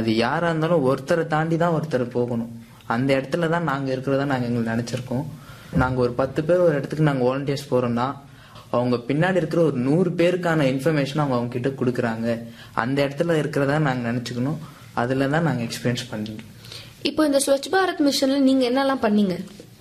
அது யாரா இருந்தாலும் ஒருத்தரை தாண்டி தான் ஒருத்தர் போகணும் அந்த இடத்துல தான் நாங்க இருக்கிறதா நாங்க எங்களுக்கு நினைச்சிருக்கோம் நாங்க ஒரு பத்து பேர் ஒரு இடத்துக்கு நாங்க வாலண்டியர்ஸ் போறோம்னா அவங்க பின்னாடி இருக்கிற ஒரு நூறு பேருக்கான இன்ஃபர்மேஷன் அவங்க அவங்க கிட்ட கொடுக்குறாங்க அந்த இடத்துல இருக்கிறதா நாங்க நினைச்சுக்கணும் அதுல தான் நாங்க எக்ஸ்பீரியன்ஸ் பண்ணிக்கணும் இப்போ இந்த ஸ்வச் பாரத் மிஷன்ல நீங்க என்னெல்லாம் பண்ணீங்க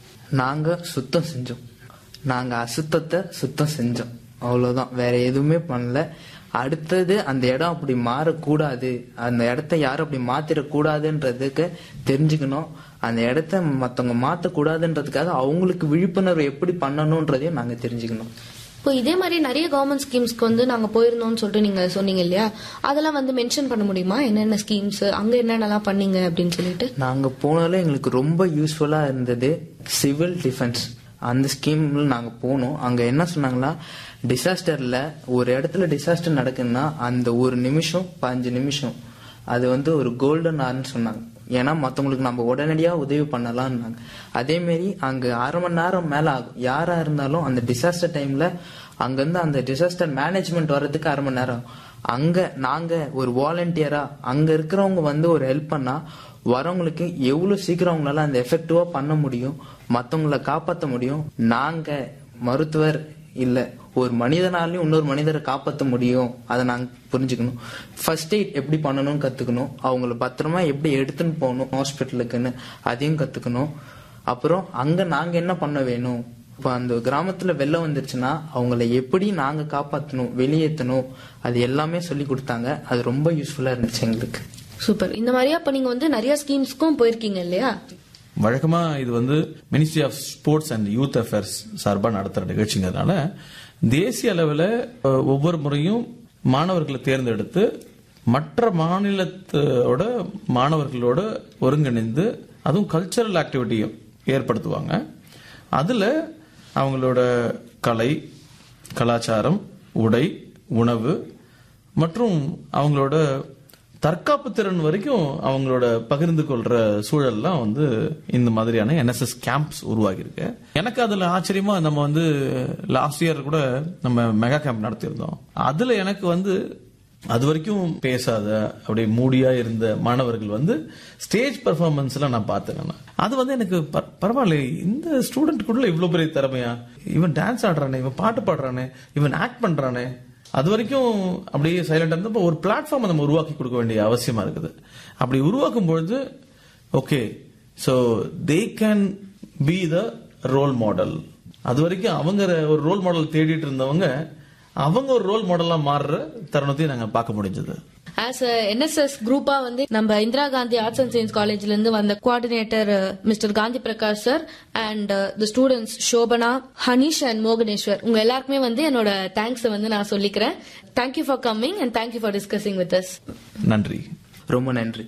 நாங்க சுத்தம் செஞ்சோம் நாங்க அசுத்தத்தை சுத்தம் செஞ்சோம் அவ்வளவுதான் வேற எதுவுமே பண்ணல அடுத்தது அந்த இடம் அப்படி மாறக்கூடாது அந்த இடத்த யாரும் அப்படி மாத்திரக்கூடாதுன்றதுக்கு தெரிஞ்சுக்கணும் அந்த இடத்த மத்தவங்க மாத்தக்கூடாதுன்றதுக்காக அவங்களுக்கு விழிப்புணர்வு எப்படி பண்ணணும்ன்றதையும் நாங்க தெரிஞ்சுக்கணும் இப்போ இதே மாதிரி நிறைய கவர்மெண்ட் ஸ்கீம்ஸ்க்கு வந்து நாங்க போயிருந்தோம்னு சொல்லிட்டு நீங்க சொன்னீங்க இல்லையா அதெல்லாம் வந்து மென்ஷன் பண்ண முடியுமா என்னென்ன ஸ்கீம்ஸ் அங்க என்னென்னலாம் பண்ணீங்க அப்படின்னு சொல்லிட்டு நாங்க போனதுல எங்களுக்கு ரொம்ப யூஸ்ஃபுல்லா இருந்தது சிவில் டிஃபென்ஸ் அந்த ஸ்கீம்ல நாங்க போனோம் அங்க என்ன சொன்னாங்களா டிசாஸ்டர்ல ஒரு இடத்துல டிசாஸ்டர் நடக்குதுன்னா அந்த ஒரு நிமிஷம் பதினஞ்சு நிமிஷம் அது வந்து ஒரு கோல்டன் ஆர்னு சொன்னாங்க ஏன்னா மத்தவங்களுக்கு நம்ம உடனடியா உதவி பண்ணலாம்னாங்க அதே மாதிரி அங்க அரை மணி நேரம் மேல ஆகும் யாரா இருந்தாலும் அந்த டிசாஸ்டர் டைம்ல அங்க இருந்து அந்த டிசாஸ்டர் மேனேஜ்மெண்ட் வர்றதுக்கு அரை மணி நேரம் அங்க நாங்க ஒரு வாலண்டியரா அங்க இருக்கிறவங்க வந்து ஒரு ஹெல்ப் பண்ணா வரவங்களுக்கு எவ்வளவு சீக்கிரம் அவங்களால அந்த எஃபெக்டிவா பண்ண முடியும் மத்தவங்கள காப்பாத்த முடியும் நாங்க மருத்துவர் இல்ல ஒரு மனிதனாலையும் இன்னொரு மனிதரை காப்பாத்த முடியும் அதை நாங்க புரிஞ்சுக்கணும் ஃபர்ஸ்ட் எய்ட் எப்படி பண்ணணும்னு கத்துக்கணும் அவங்கள பத்திரமா எப்படி எடுத்துன்னு போகணும் ஹாஸ்பிட்டலுக்குன்னு அதையும் கத்துக்கணும் அப்புறம் அங்க நாங்க என்ன பண்ண வேணும் இப்போ அந்த கிராமத்துல வெள்ளம் வந்துருச்சுன்னா அவங்கள எப்படி நாங்க காப்பாத்தணும் வெளியேற்றணும் அது எல்லாமே சொல்லி கொடுத்தாங்க அது ரொம்ப யூஸ்ஃபுல்லா இருந்துச்சு எங்களுக்கு சூப்பர் இந்த மாதிரியா அப்ப நீங்க வந்து நிறைய ஸ்கீம்ஸ்க்கும் போயிருக்கீங்க இல்லையா வழக்கமா இது வந்து ministry of sports and youth affairs சார்பா நடத்துற நிகழ்ச்சிங்கிறதுனால தேசிய அளவில் அஹ், ஒவ்வொரு முறையும் மாணவர்களை தேர்ந்தெடுத்து மற்ற மாநிலத்தோட மாணவர்களோட ஒருங்கிணைந்து அதுவும் கல்ச்சரல் ஆக்டிவிட்டியும் ஏற்படுத்துவாங்க அதுல அவங்களோட கலை கலாச்சாரம் உடை உணவு மற்றும் அவங்களோட தற்காப்பு திறன் வரைக்கும் அவங்களோட பகிர்ந்து கொள்ற சூழல்லாம் வந்து இந்த மாதிரியான என்எஸ்எஸ் கேம்ப்ஸ் உருவாகி இருக்கு எனக்கு அதுல ஆச்சரியமா நம்ம வந்து லாஸ்ட் இயர் கூட நம்ம மெகா கேம்ப் நடத்தியிருந்தோம் அதுல எனக்கு வந்து அது வரைக்கும் பேசாத அப்படியே மூடியா இருந்த மாணவர்கள் வந்து ஸ்டேஜ் பெர்ஃபார்மன்ஸ்ல நான் பார்த்தேன் நான். அது வந்து எனக்கு பர- பரவாயில்ல இந்த ஸ்டூடெண்ட்குள்ள இவ்வளவு பெரிய திறமையா இவன் டான்ஸ் ஆடுறானே இவன் பாட்டு பாடுறானே இவன் ஆக்ட் பண்றானே அது வரைக்கும் அப்படியே சைலண்டா இருந்தப்போ ஒரு பிளாட்ஃபார்ம் நம்ம உருவாக்கி கொடுக்க வேண்டிய அவசியமா இருக்குது அப்படி உருவாக்கும் பொழுது okay so they can be the role model அது வரைக்கும் அவங்க ஒரு ரோல் மாடல் தேடிட்டு இருந்தவங்க அவங்க ஒரு ரோல் மாடலா மாறுற தருணத்தையும் நாங்க பார்க்க முடிஞ்சது ஆஸ் என்எஸ்எஸ் குரூப்பா வந்து நம்ம Indira Gandhi arts and science காலேஜ்ல இருந்து வந்த coordinator mister Gandhi Prakash sir and the students Shobana Haneesh and Mohaneswar உங்க எல்லாருக்குமே வந்து என்னோட தேங்க்ஸ் வந்து நான் சொல்லிக்கிறேன் thank you for coming and thank you for discussing with us நன்றி ரொம்ப நன்றி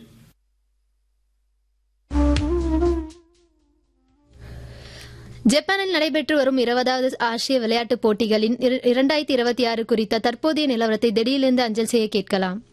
ஜப்பானில் நடைபெற்று வரும் இருபதாவது ஆசிய விளையாட்டுப் போட்டிகளின் இர- இரண்டாயிரத்தி இருபத்தி ஆறு குறித்த தற்போதைய நிலவரத்தை திடீரிலிருந்து அஞ்சல் செய்ய கேட்கலாம்